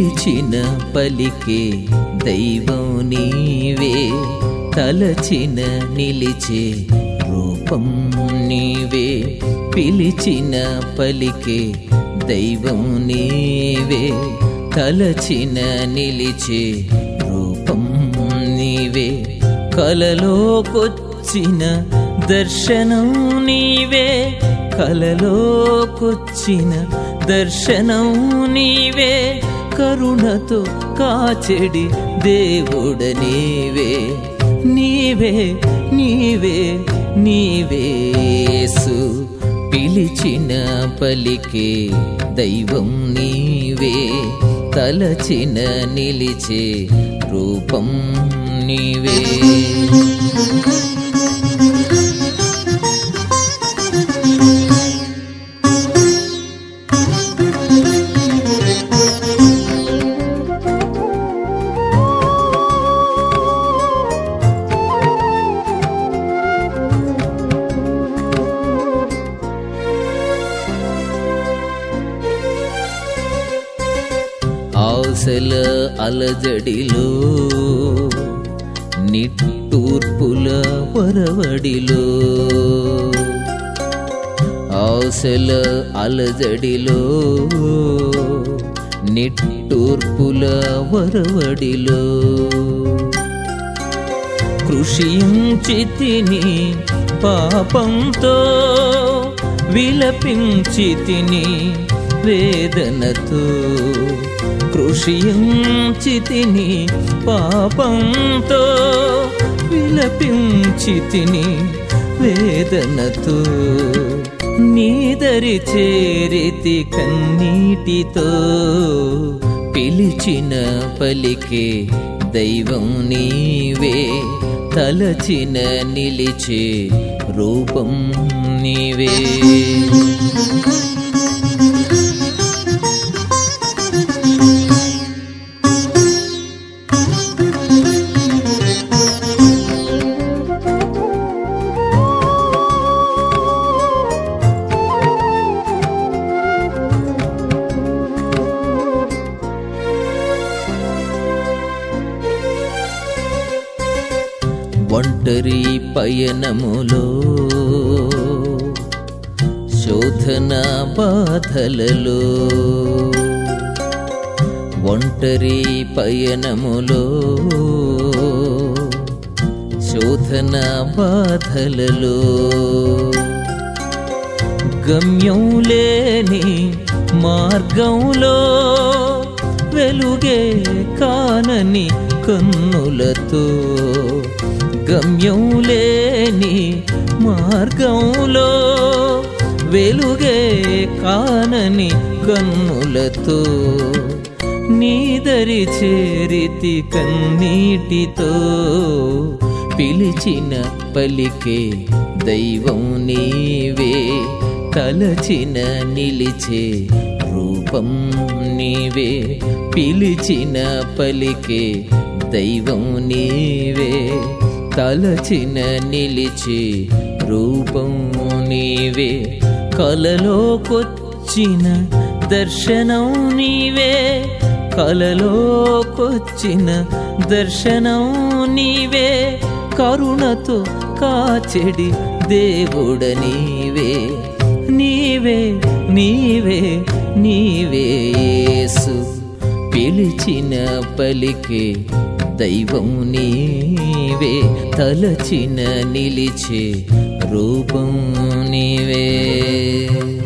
పిలిచిన పలికే దైవం నీవే తలచిన నిలిచే రూపం నీవే పిలిచిన పలికే దైవం నీవే తలచిన నిలిచే రూపం నీవే కలలోకొచ్చిన దర్శనం నీవే కలలోకొచ్చిన దర్శనం నీవే కరుణతో కాచెడి దేవుడ నీవే నీవే నీవే నీవేసు పిలిచిన పలికే దైవం నీవే తలచిన నిలిచే రూపం నీవే ఆశల అలజడిలో నిట్టూర్పుల వరవడిలో ఆశల అలజడిలో నిట్టూర్పుల వరవడిలో కృషించితిని పాపంతో విలపించితిని వేదనతో కృషించితిని పాపంతో విలపించితిని వేదనతో నీదరి చేరితి కన్నీటితో పిలిచిన పలికే దైవం నీవే తలచిన నిలిచే రూపం నీవే ఒంటరి పయనములో శోధన బాధలలో ఒంటరి పయనములో శోధన బాధలలో గమ్యం లేని మార్గంలో వెలుగే కానని కన్నులతో గమ్యం లేని మార్గంలో వెలుగే కానని కన్నులతో నీదరి చేరితి కన్నీటితో పిలిచిన పలికే దైవం నీవే తలచిన నిలిచే రూపం నీవే పిలిచిన పలికే దైవం నీవే తలచిన నిలిచే రూపం నీవే కలలోకొచ్చిన దర్శనం నీవే కలలోకొచ్చిన దర్శనం నీవే కరుణతో కాచెడి దేవుడ నీవే నీవే నీవే నీవే యేసు పిలిచిన పలికే దైవం నీవే తలచిన నిలిచే రూపం నీవే